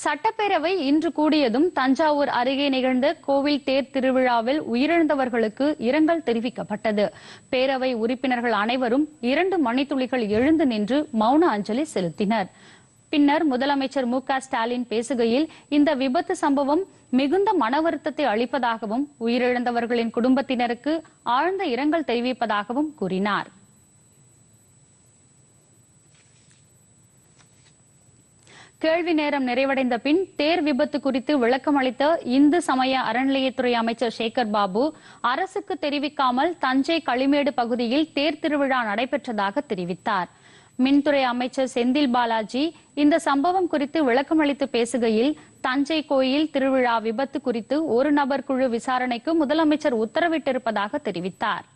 சட்டப்பேரவை இன்று கூடியதும் தஞ்சாவூர் அருகே நிகழ்ந்த கோவில் தேர் திருவிழாவில் உயிரிழந்தவர்களுக்கு இரங்கல் தெரிவிக்கப்பட்டது பேரவை உறுப்பினர்கள் அனைவரும் இரண்டு மணித்துளிகள் எழுந்து நின்று மௌன அஞ்சலி செலுத்தினர் பின்னர் முதலமைச்சர் மு க ஸ்டாலின் பேசுகையில் இந்த விபத்து சம்பவம் மிகுந்த மன வருத்தத்தை அளிப்பதாகவும் உயிரிழந்தவர்களின் குடும்பத்தினருக்கு ஆழ்ந்த இரங்கல் தெரிவிப்பதாகவும் கூறினார் கேள்வி நேரம் நிறைவடைந்த பின் தேர் விபத்து குறித்து விளக்கம் அளித்த இந்து சமய அறநிலையத்துறை அமைச்சர் சேகர் பாபு அரசுக்கு தெரிவிக்காமல் தஞ்சை களிமேடு பகுதியில் தேர் திருவிழா நடைபெற்றதாக தெரிவித்தார் மின்துறை அமைச்சர் செந்தில் பாலாஜி இந்த சம்பவம் குறித்து விளக்கம் அளித்து பேசுகையில் தஞ்சை கோயில் திருவிழா விபத்து குறித்து ஒரு நபர் குழு விசாரணைக்கு முதலமைச்சர் உத்தரவிட்டிருப்பதாக தெரிவித்தார்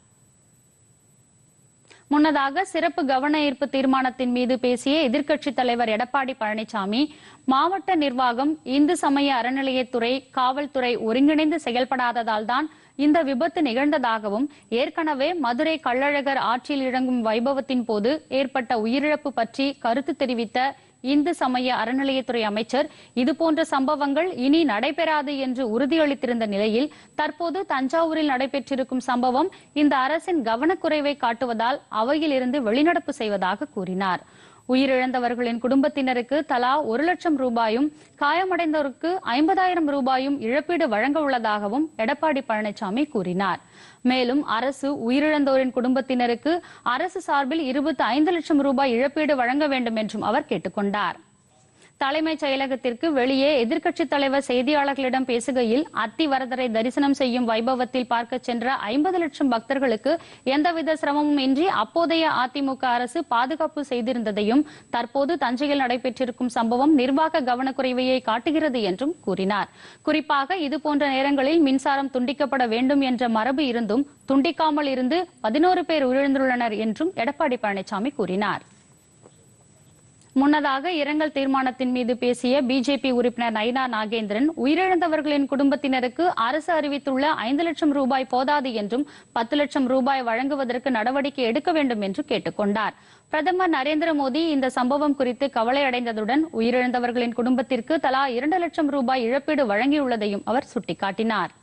முன்னதாக சிறப்பு கவன ஈர்ப்பு தீர்மானத்தின் மீது பேசிய எதிர்க்கட்சித் தலைவர் எடப்பாடி பழனிசாமி மாவட்ட நிர்வாகம் இந்து சமய அறநிலையத்துறை காவல்துறை ஒருங்கிணைந்து செயல்படாததால் தான் இந்த விபத்து நிகழ்ந்ததாகவும் ஏற்கனவே மதுரை கள்ளழகர் ஆற்றில் இறங்கும் வைபவத்தின் போது ஏற்பட்ட உயிரிழப்பு பற்றி கருத்து தெரிவித்த இந்து சமய அறநிலையத்துறை அமைச்சர் இதுபோன்ற சம்பவங்கள் இனி நடைபெறாது என்று உறுதியளித்திருந்த நிலையில் தற்போது தஞ்சாவூரில் நடைபெற்றிருக்கும் சம்பவம் இந்த அரசின் கவனக்குறைவை காட்டுவதால் அவையில் இருந்து வெளிநடப்பு செய்வதாக கூறினார் உயிரிழந்தவர்களின் குடும்பத்தினருக்கு தலா ஒரு லட்சம் ரூபாயும் காயமடைந்தோருக்கு ஐம்பதாயிரம் ரூபாயும் இழப்பீடு வழங்க உள்ளதாகவும் எடப்பாடி பழனிசாமி கூறினார் மேலும் அரசு உயிரிழந்தோரின் குடும்பத்தினருக்கு அரசு சார்பில் இருபத்தி ஐந்து லட்சம் ரூபாய் இழப்பீடு வழங்க வேண்டும் என்றும் அவர் கேட்டுக்கொண்டார் தலைமைச் செயலகத்திற்கு வெளியே எதிர்க்கட்சித் தலைவர் செய்தியாளர்களிடம் பேசுகையில் அத்திவரதரை தரிசனம் செய்யும் வைபவத்தில் பார்க்க சென்ற ஐம்பது லட்சம் பக்தர்களுக்கு எந்தவித சிரமமும் இன்றி அப்போதைய அதிமுக அரசு பாதுகாப்பு செய்திருந்ததையும் தற்போது தஞ்சையில் நடைபெற்றிருக்கும் சம்பவம் நிர்வாக கவனக்குறைவையை காட்டுகிறது என்றும் கூறினார் குறிப்பாக இதுபோன்ற நேரங்களில் மின்சாரம் துண்டிக்கப்பட வேண்டும் என்ற மரபு இருந்தும் துண்டிக்காமல் இருந்து பதினோரு பேர் உயிரிழந்துள்ளனர் என்றும் எடப்பாடி பழனிசாமி கூறினார் முன்னதாக இரங்கல் தீர்மானத்தின் மீது பேசிய பிஜேபி உறுப்பினர் நயினா நாகேந்திரன் உயிரிழந்தவர்களின் குடும்பத்தினருக்கு அரசு அறிவித்துள்ள ஐந்து லட்சம் ரூபாய் போதாது என்றும் பத்து லட்சம் ரூபாய் வழங்குவதற்கு நடவடிக்கை எடுக்க வேண்டும் என்று கேட்டுக்கொண்டார் பிரதமர் நரேந்திர மோடி இந்த சம்பவம் குறித்து கவலை அடைந்ததுடன் உயிரிழந்தவர்களின் குடும்பத்திற்கு தலா இரண்டு லட்சம் ரூபாய் இழப்பீடு வழங்கியுள்ளதையும் அவர் சுட்டிக்காட்டினார்